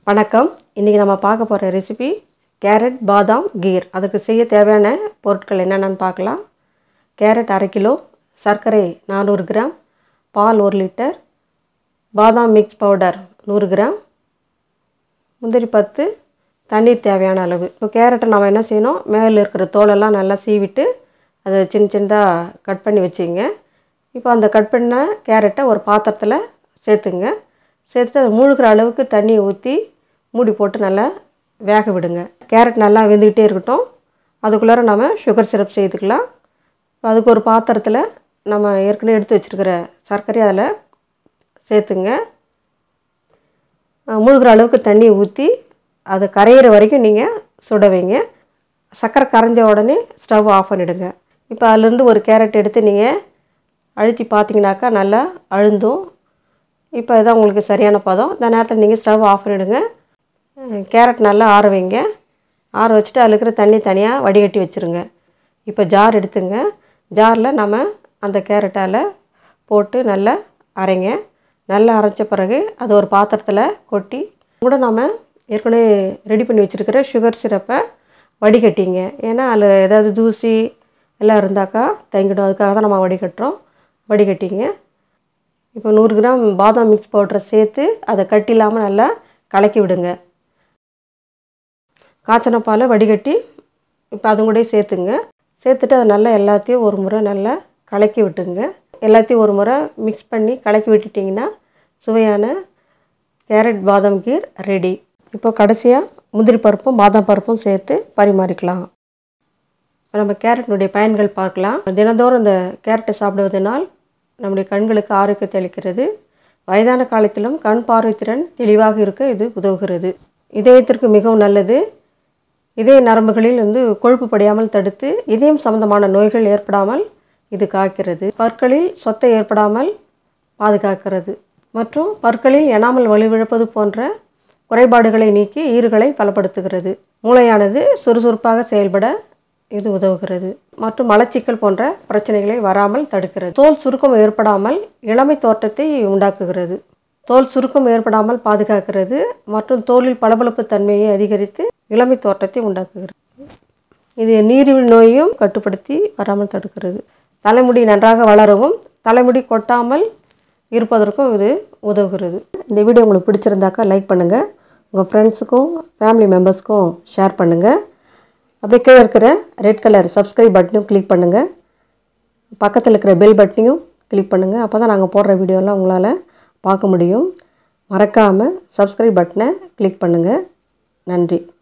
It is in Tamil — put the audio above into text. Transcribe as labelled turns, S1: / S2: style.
S1: வணக்கம் இன்றைக்கி நம்ம பார்க்க போகிற ரெசிபி கேரட் பாதாம் கீர் அதுக்கு செய்ய தேவையான பொருட்கள் என்னென்னு பார்க்கலாம் கேரட் அரை கிலோ சர்க்கரை நானூறு கிராம் பால் ஒரு லிட்டர் பாதாம் மிக்ஸ் பவுடர் நூறு கிராம் முந்திரி பத்து தண்ணீர் தேவையான அளவு இப்போ கேரட்டை நம்ம என்ன செய்யணும் மேலே இருக்கிற தோலெல்லாம் நல்லா சீவிட்டு அதை சின்ன சின்னதாக கட் பண்ணி வச்சுங்க இப்போ அந்த கட் பண்ண கேரட்டை ஒரு பாத்திரத்தில் சேர்த்துங்க சேர்த்துட்டு அது மூழ்கிற அளவுக்கு தண்ணியை ஊற்றி மூடி போட்டு நல்லா வேக விடுங்க கேரட் நல்லா வெந்துக்கிட்டே இருக்கட்டும் அதுக்குள்ளார நம்ம சுகர் சிரப் செய்துக்கலாம் இப்போ அதுக்கு ஒரு பாத்திரத்தில் நம்ம ஏற்கனவே எடுத்து வச்சுருக்கிற சர்க்கரையை அதில் சேர்த்துங்க அஹ் மூழ்கிற அளவுக்கு தண்ணி ஊற்றி அது கரையிற வரைக்கும் நீங்கள் சுட வைங்க சர்க்கரை கரைஞ்ச உடனே ஸ்டவ் ஆஃப் பண்ணிவிடுங்க இப்போ அதுலேருந்து ஒரு கேரட் எடுத்து நீங்கள் அழுத்தி பார்த்தீங்கன்னாக்கா நல்லா அழுந்தும் இப்போ இதான் உங்களுக்கு சரியான பதம் இந்த நேரத்தில் நீங்கள் ஸ்டவ் ஆஃப் பண்ணிவிடுங்க அஹ் கேரட் நல்லா ஆற வைங்க ஆற வச்சுட்டு அதில் இருக்கிற தண்ணி தனியாக வடிகட்டி வச்சுருங்க இப்போ ஜார் எடுத்துங்க ஜாரில் நம்ம அந்த கேரட்டால் போட்டு நல்லா அரைங்க நல்லா அரைச்ச பிறகு அது ஒரு பாத்திரத்தில் கொட்டி கூட நம்ம ஏற்கனவே ரெடி பண்ணி வச்சுருக்கிற சுகர் சிரப்பை வடிகட்டிங்க ஏன்னா அதில் ஏதாவது தூசி எல்லாம் இருந்தாக்கா தங்கிடும் அதுக்காக தான் நம்ம வடிகட்டுறோம் வடிகட்டிங்க இப்போ நூறு கிராம் பாதாம் மிக்ஸ் பவுடரை சேர்த்து அதை கட்டி இல்லாமல் நல்லா கலக்கி விடுங்க காய்ச்சன பாலை வடிகட்டி இப்போ அது கூட சேர்த்துங்க சேர்த்துட்டு அதை நல்லா எல்லாத்தையும் ஒரு முறை நல்லா கலக்கி விட்டுங்க எல்லாத்தையும் ஒரு முறை மிக்ஸ் பண்ணி கலக்கி விட்டுட்டிங்கன்னா சுவையான கேரட் பாதாம் கீர் ரெடி இப்போ கடைசியாக முந்திரி பருப்பும் பாதாம் பருப்பும் சேர்த்து பரிமாறிக்கலாம் இப்போ நம்ம கேரட்டினுடைய பயன்கள் பார்க்கலாம் தினந்தோறும் இந்த கேரட்டை சாப்பிடுவதனால் நம்முடைய கண்களுக்கு ஆரோக்கியத்தை அளிக்கிறது வயதான காலத்திலும் கண் பார்வைத்திறன் தெளிவாக இருக்க இது உதவுகிறது இதயத்திற்கு மிகவும் நல்லது இதய நரம்புகளில் வந்து கொழுப்பு படியாமல் தடுத்து இதயம் சம்பந்தமான நோய்கள் ஏற்படாமல் இது காக்கிறது பற்களில் சொத்தை ஏற்படாமல் பாதுகாக்கிறது மற்றும் பற்களில் எனாமல் வலுவிழப்பது போன்ற குறைபாடுகளை நீக்கி ஈறுகளை பலப்படுத்துகிறது மூளையானது சுறுசுறுப்பாக செயல்பட இது உதவுகிறது மற்றும் மலச்சிக்கல் போன்ற பிரச்சனைகளை வராமல் தடுக்கிறது தோல் சுருக்கம் ஏற்படாமல் இளமை தோற்றத்தை உண்டாக்குகிறது தோல் சுருக்கம் ஏற்படாமல் பாதுகாக்கிறது மற்றும் தோலில் பளபளப்பு தன்மையை அதிகரித்து இளமை தோற்றத்தை உண்டாக்குகிறது இது நீரிழிவு நோயையும் கட்டுப்படுத்தி வராமல் தடுக்கிறது தலைமுடி நன்றாக வளரவும் தலைமுடி கொட்டாமல் இருப்பதற்கும் இது உதவுகிறது இந்த வீடியோ உங்களுக்கு பிடிச்சிருந்தாக்கா லைக் பண்ணுங்கள் உங்கள் ஃப்ரெண்ட்ஸுக்கும் ஃபேமிலி மெம்பர்ஸ்க்கும் ஷேர் பண்ணுங்கள் அப்படியே கீழே இருக்கிற ரெட் கலர் சப்ஸ்கிரைப் பட்டனையும் கிளிக் பண்ணுங்கள் பக்கத்தில் இருக்கிற பெல் பட்டனையும் கிளிக் பண்ணுங்கள் அப்போ தான் நாங்கள் போடுற வீடியோலாம் உங்களால் பார்க்க முடியும் மறக்காமல் சப்ஸ்கிரைப் பட்டனை கிளிக் பண்ணுங்கள் நன்றி